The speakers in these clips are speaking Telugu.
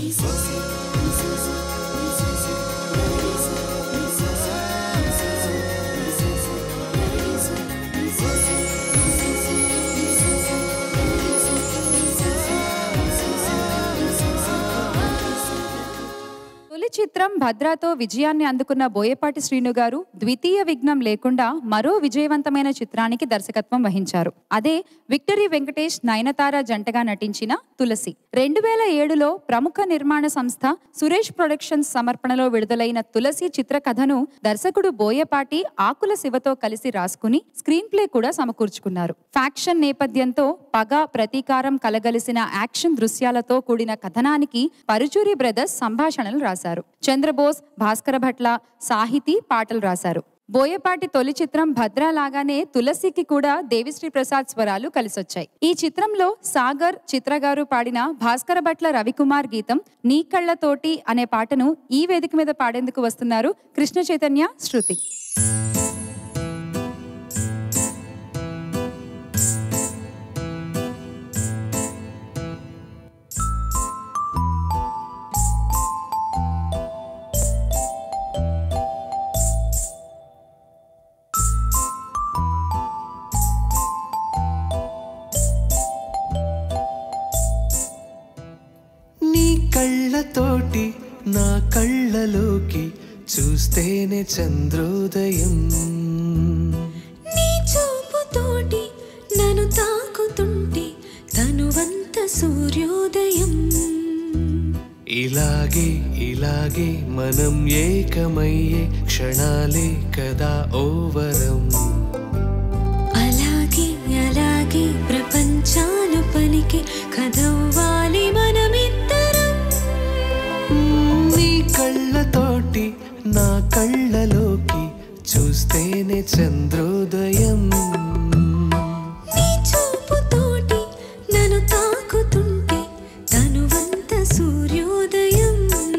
తొలి చిత్రం భద్రాతో విజయాన్ని అందుకున్న బోయపాటి శ్రీను గారు ద్వితీయ విఘ్నం లేకుండా మరో విజయవంతమైన చిత్రానికి దర్శకత్వం వహించారు అదే విక్టరీ వెంకటేష్ నయనతార జంటగా నటించిన తులసి రెండు వేల ఏడులో ప్రముఖ నిర్మాణ సంస్థ సురేష్ ప్రొడక్షన్స్ సమర్పణలో విడుదలైన తులసి చిత్ర కథను దర్శకుడు బోయపాటి ఆకుల శివతో కలిసి రాసుకుని స్క్రీన్ ప్లే కూడా సమకూర్చుకున్నారు ఫ్యాక్షన్ నేపథ్యంతో పగ ప్రతీకారం కలగలిసిన యాక్షన్ దృశ్యాలతో కూడిన కథనానికి పరుచూరి బ్రదర్స్ సంభాషణలు రాశారు చంద్రబోస్ భాస్కర భట్ల సాహితీ పాటలు రాశారు బోయపాటి తొలి చిత్రం భద్ర లాగానే తులసికి కూడా దేవిశ్రీ ప్రసాద్ స్వరాలు కలిసొచ్చాయి ఈ చిత్రంలో సాగర్ చిత్ర గారు పాడిన భాస్కర భట్ల రవికుమార్ గీతం నీ కళ్ళతోటి అనే పాటను ఈ వేదిక మీద పాడేందుకు వస్తున్నారు కృష్ణ చైతన్య శృతి నీ కళ్ళతోటి నా కళ్ళలోకి చూస్తేనే చంద్రోదయం నీ చూపుతోటి నన్ను తాకుతుంటే తనువంత సూర్యోదయం ఇలాగే ఇలాగే మనం ఏకమయ్యే క్షణాలే కదా ఓవరం అలాగే అలాగే ప్రపంచాలు పలికి కదవ్వాలి మనమిద్దరం నీ కళ్ళతోటి నా కళ్ళలోకి చూస్తేనే చంద్రోదయం నీ చూపుతోటి నన్ను తాకుతుంటే తనువంత సూర్యోదయం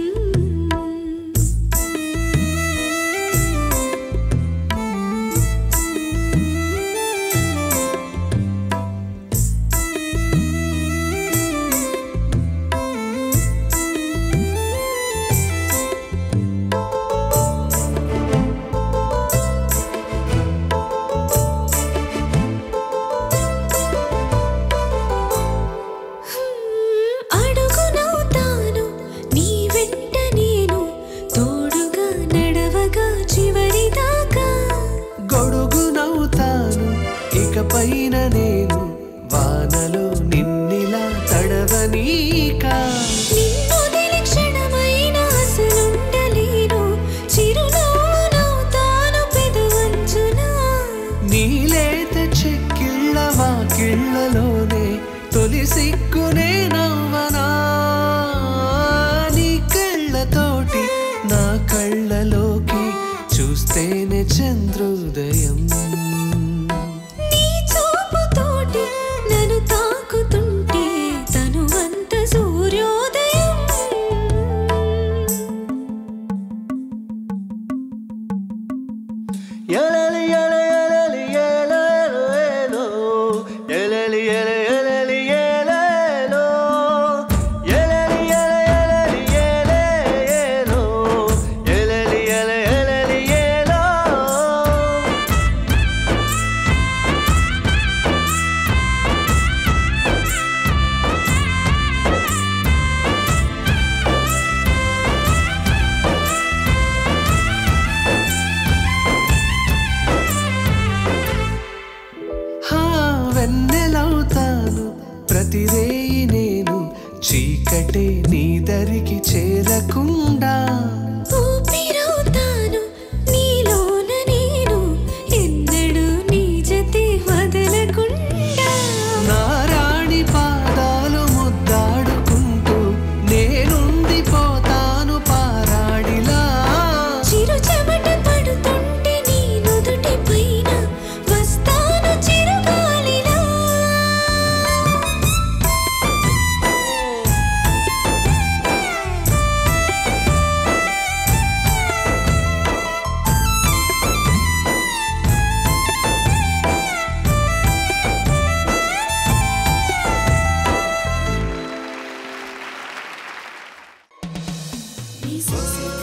అడుగునవుతాను నీ వెంట నేను తోడుగా నడవగా చివరి దాకా గొడుగునవుతాను ఇకపైన నేను వానలో నిన్నిలా తడవనీకా నిన్ను క్షణమైన అసలుండలేను చిరునవ్వునవుతాను పెదవంచునా నీలేత చెక్కిళ్ళ వాకిళ్ళలోనే తొలి సిగ్గునే నవ్వనా నీ కళ్ళతోటి నా కళ్ళలోకి చూస్తేనే చంద్రోదయం నీ చూపుతోటి నన్ను తాకుతుంటే తనువంత సూర్యోదయం ఎలలి ఎల ఎలలి ఎలెలో ఎలో. ఎలలి ఎల ఎలలి ఎలెలో. ఎలలి ఎల ఎలలి ఎలె ఎలో. ఎలలి ఎల ఎలలి ఎలో. హా వెన్నెలవుతాను ప్రతి రేయి నేను చీకటే నీ దరికి చేరకుండా ఊపిరవుతాను నీలోన నేను ఎన్నడూ నీ జతే వదలకుండా నారాణి పాదాలు ముద్దాడుకుంటూ నేనుండిపోతాను పారాడిలా చిరు చెమట పడుతుంటే నీ నుదుటి పైన వస్తాను చిరుగాలిలా నీ సొగసు